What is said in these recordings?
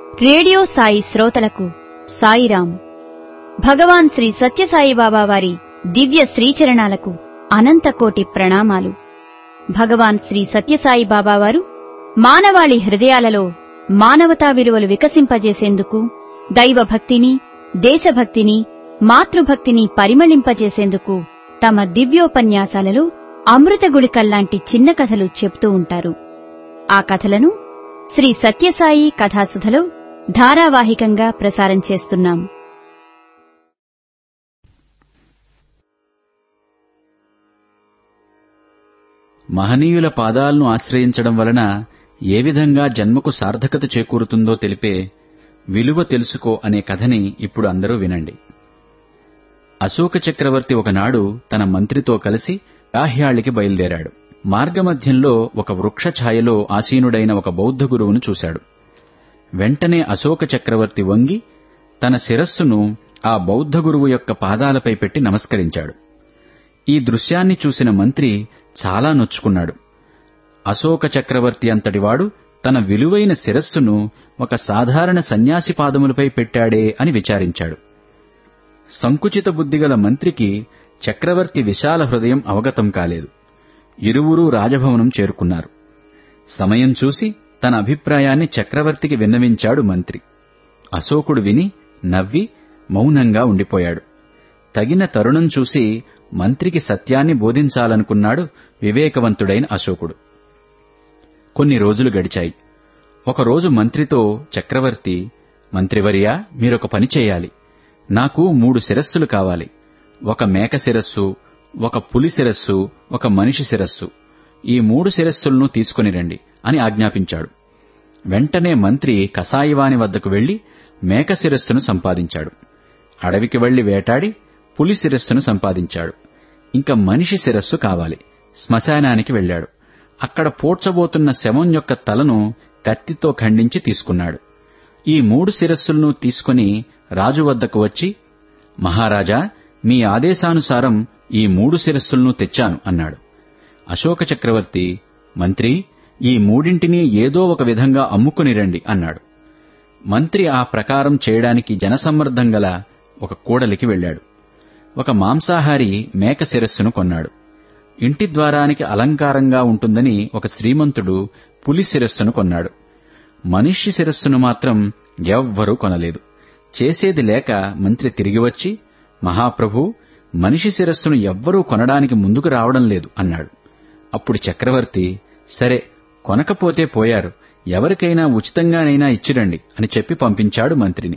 radio Sai శ్రోతలకు సాయిరాం భగవాన్ శ్రీ సత్యసాయిబాబా వారి దివ్య శ్రీచరణాలకు అనంతకోటి ప్రణామాలు భగవాన్ శ్రీ సత్యసాయిబాబా వారు మానవాళి హృదయాలలో మానవతా విలువలు వికసింపజేసేందుకు దైవభక్తిని దేశభక్తిని మాతృభక్తిని పరిమళింపజేసేందుకు తమ దివ్యోపన్యాసాలలో అమృతగుళికల్లాంటి చిన్న కథలు చెప్తూ ఉంటారు ఆ కథలను శ్రీ సత్యసాయి కథాసుధలో ధారావాహికంగా ప్రసారం చేస్తున్నాం మహనీయుల పాదాలను ఆశ్రయించడం వలన ఏ విధంగా జన్మకు సార్థకత చేకూరుతుందో తెలిపే విలువ తెలుసుకో అనే కథని ఇప్పుడు అందరూ వినండి అశోక చక్రవర్తి ఒకనాడు తన మంత్రితో కలిసి గాహ్యాళికి బయలుదేరాడు మార్గమధ్యంలో ఒక వృక్ష ఛాయలో ఆసీనుడైన ఒక బౌద్ధ గురువును చూశాడు వెంటనే అశోక చక్రవర్తి వంగి తన శిరస్సును ఆ బౌద్ధ గురువు యొక్క పాదాలపై పెట్టి నమస్కరించాడు ఈ దృశ్యాన్ని చూసిన మంత్రి చాలా నొచ్చుకున్నాడు అశోక చక్రవర్తి అంతటివాడు తన విలువైన శిరస్సును ఒక సాధారణ సన్యాసి పాదములపై పెట్టాడే అని విచారించాడు సంకుచిత బుద్ధిగల మంత్రికి చక్రవర్తి విశాల హృదయం అవగతం కాలేదు ఇరువురూ రాజభవనం చేరుకున్నారు సమయం చూసి తన అభిప్రాయాన్ని చక్రవర్తికి విన్నవించాడు మంత్రి అశోకుడు విని నవ్వి మౌనంగా ఉండిపోయాడు తగిన తరుణం చూసి మంత్రికి సత్యాన్ని బోధించాలనుకున్నాడు వివేకవంతుడైన అశోకుడు కొన్ని రోజులు గడిచాయి ఒకరోజు మంత్రితో చక్రవర్తి మంత్రివర్యా మీరొక పని చేయాలి నాకు మూడు శిరస్సులు కావాలి ఒక మేక శిరస్సు ఒక పులి శిరస్సు ఒక మనిషి శిరస్సు ఈ మూడు శిరస్సులను తీసుకుని రండి అని ఆజ్ఞాపించాడు వెంటనే మంత్రి కసాయివాని వద్దకు వెళ్లి మేక శిరస్సును సంపాదించాడు అడవికి వెళ్లి వేటాడి పులి శిరస్సును సంపాదించాడు ఇంకా మనిషి శిరస్సు కావాలి శ్మశానానికి వెళ్లాడు అక్కడ పూడ్చబోతున్న శవం యొక్క తలను కత్తితో ఖండించి తీసుకున్నాడు ఈ మూడు శిరస్సులను తీసుకుని రాజు వద్దకు వచ్చి మహారాజా మీ ఆదేశానుసారం ఈ మూడు శిరస్సులను తెచ్చాను అన్నాడు అశోక చక్రవర్తి మంత్రి ఈ మూడింటినీ ఏదో ఒక విధంగా అమ్ముకుని రండి అన్నాడు మంత్రి ఆ ప్రకారం చేయడానికి జనసమ్మర్దం గల ఒక కూడలికి వెళ్లాడు ఒక మాంసాహారి మేక శిరస్సును కొన్నాడు ఇంటి ద్వారానికి అలంకారంగా ఉంటుందని ఒక శ్రీమంతుడు పులి శిరస్సును కొన్నాడు మనిషి శిరస్సును మాత్రం ఎవ్వరూ కొనలేదు చేసేది లేక మంత్రి తిరిగి వచ్చి మహాప్రభు మనిషి శిరస్సును ఎవ్వరూ కొనడానికి ముందుకు రావడం లేదు అన్నాడు అప్పుడు చక్రవర్తి సరే కొనకపోతే పోయారు ఎవరికైనా ఉచితంగానైనా ఇచ్చిరండి అని చెప్పి పంపించాడు మంత్రిని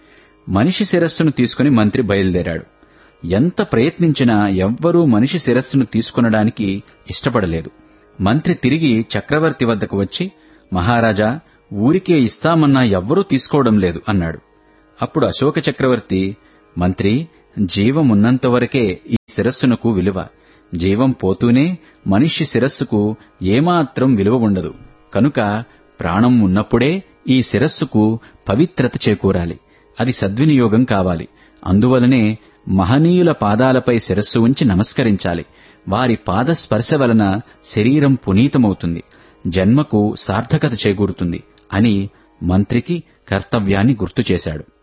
మనిషి శిరస్సును తీసుకుని మంత్రి బయలుదేరాడు ఎంత ప్రయత్నించినా ఎవ్వరూ మనిషి శిరస్సును తీసుకొనడానికి ఇష్టపడలేదు మంత్రి తిరిగి చక్రవర్తి వద్దకు వచ్చి మహారాజా ఊరికే ఇస్తామన్నా ఎవ్వరూ తీసుకోవడం లేదు అన్నాడు అప్పుడు అశోక చక్రవర్తి మంత్రి జీవమున్నంతవరకే ఈ శిరస్సునకు విలువ జీవం పోతూనే మనిషి శిరస్సుకు ఏమాత్రం విలువ ఉండదు కనుక ప్రాణం ఉన్నప్పుడే ఈ శిరస్సుకు పవిత్రత చేకూరాలి అది సద్వినియోగం కావాలి అందువలనే మహనీయుల పాదాలపై శిరస్సు ఉంచి నమస్కరించాలి వారి పాద స్పర్శ వలన శరీరం పునీతమవుతుంది జన్మకు సార్థకత చేకూరుతుంది అని మంత్రికి కర్తవ్యాన్ని గుర్తు చేశాడు